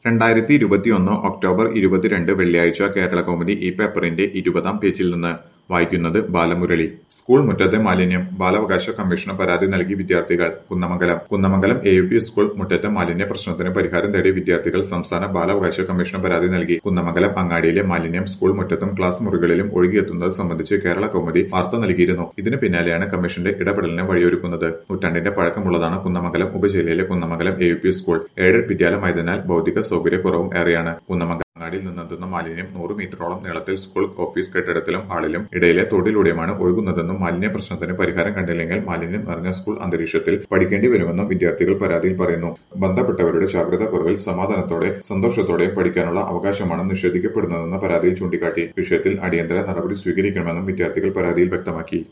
രണ്ടായിരത്തി ഇരുപത്തിയൊന്ന് ഒക്ടോബർ ഇരുപത്തിരണ്ട് വെള്ളിയാഴ്ച കേരളകൗമുദി ഈ പേപ്പറിന്റെ ഇരുപതാം പേജിൽ നിന്ന് വായിക്കുന്നത് ബാലമുരളി സ്കൂൾ മുറ്റത്തെ മാലിന്യം ബാലാവകാശ കമ്മീഷന് പരാതി നൽകി വിദ്യാർത്ഥികൾ Kunnamangalam Kunnamangalam A U P school മുറ്റത്തെ മാലിന്യ പ്രശ്നത്തിന് പരിഹാരം തേടി വിദ്യാർത്ഥികൾ സംസ്ഥാന ബാലാവകാശ കമ്മീഷന് പരാതി നൽകി കുന്നമംഗലം അങ്ങാടിയിലെ മാലിന്യം സ്കൂൾ മുറ്റത്തും ക്ലാസ് മുറികളിലും ഒഴുകിയെത്തുന്നത് സംബന്ധിച്ച് കേരള കൗമുദി വാർത്ത നൽകിയിരുന്നു ഇതിന് പിന്നാലെയാണ് കമ്മീഷന്റെ ഇടപെടലിന് വഴിയൊരുക്കുന്നത് നൂറ്റാണ്ടിന്റെ പഴക്കമുള്ളതാണ് കുന്നമംഗലം ഉപജില്ലയിലെ Kunnamangalam A U P school aided വിദ്യാലയമായതിനാൽ ഭൗതിക സൗകര്യക്കുറവും ഏറെയാണ് കുന്നമംഗലം അങ്ങാടിയിൽ നിന്നെത്തുന്ന മാലിന്യം നൂറ് മീറ്ററോളം നീളത്തിൽ സ്കൂൾ ഓഫീസ് കെട്ടിടത്തിലും ഹാളിലും ഇടയിലെ തോടിലൂടെയുമാണ് ഒഴുകുന്നതെന്നും മാലിന്യ പ്രശ്നത്തിന് പരിഹാരം കണ്ടില്ലെങ്കിൽ മാലിന്യം നിറഞ്ഞ സ്കൂൾ അന്തരീക്ഷത്തിൽ പഠിക്കേണ്ടി വരുമെന്നും വിദ്യാർത്ഥികൾ പരാതിയിൽ പറയുന്നു ബന്ധപ്പെട്ടവരുടെ ജാഗ്രത കുറവിൽ സമാധാനത്തോടെ സന്തോഷത്തോടെയും പഠിക്കാനുള്ള അവകാശമാണ് നിഷേധിക്കപ്പെടുന്നതെന്ന് പരാതിയിൽ ചൂണ്ടിക്കാട്ടി വിഷയത്തിൽ അടിയന്തര നടപടി സ്വീകരിക്കണമെന്നും വിദ്യാർത്ഥികൾ പരാതിയിൽ വ്യക്തമാക്കി